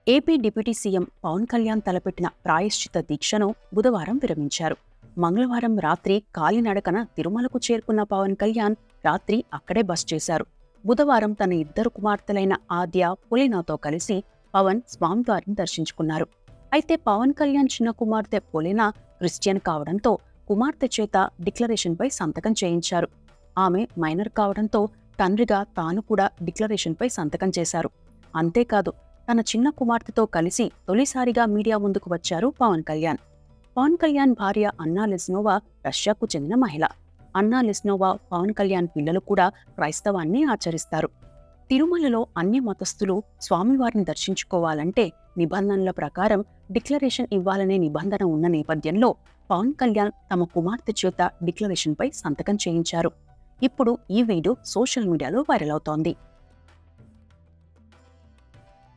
AP deputy CM Pawan Kalyan తలపెట్టిన ప్రాయశ్చిత దీక్షను బుధవారం విరమించారు మంగళవారం రాత్రి కాలినడకన తిరుమలకు చేరుకున్న పవన్ కళ్యాణ్ రాత్రి అక్కడే బస్ చేశారు బుధవారం తన ఇద్దరు కుమార్తెలైన ఆద్య పొలినాతో కలిసి పవన్ స్వామివారిని దర్శించుకున్నారు అయితే పవన్ కళ్యాణ్ చిన్న కుమార్తె పొలినా క్రిస్టియన్ కావడంతో కుమార్తె చేత డిక్లరేషన్పై సంతకం చేయించారు ఆమె మైనర్ కావడంతో తండ్రిగా తాను కూడా డిక్లరేషన్పై సంతకం చేశారు అంతేకాదు తన చిన్న కుమార్తెతో కలిసి తొలిసారిగా మీడియా ముందుకు వచ్చారు పవన్ కళ్యాణ్ పవన్ కళ్యాణ్ భార్య అన్నా లిస్నోవా రష్యాకు చెందిన మహిళ అన్నా లిస్నోవా పవన్ కళ్యాణ్ పిల్లలు కూడా క్రైస్తవాన్ని ఆచరిస్తారు తిరుమలలో అన్ని మతస్థులు స్వామివారిని దర్శించుకోవాలంటే నిబంధనల ప్రకారం డిక్లరేషన్ ఇవ్వాలనే నిబంధన ఉన్న నేపథ్యంలో పవన్ కళ్యాణ్ తమ కుమార్తె చేత డిక్లరేషన్పై సంతకం చేయించారు ఇప్పుడు ఈ వీడియో సోషల్ మీడియాలో వైరల్ అవుతోంది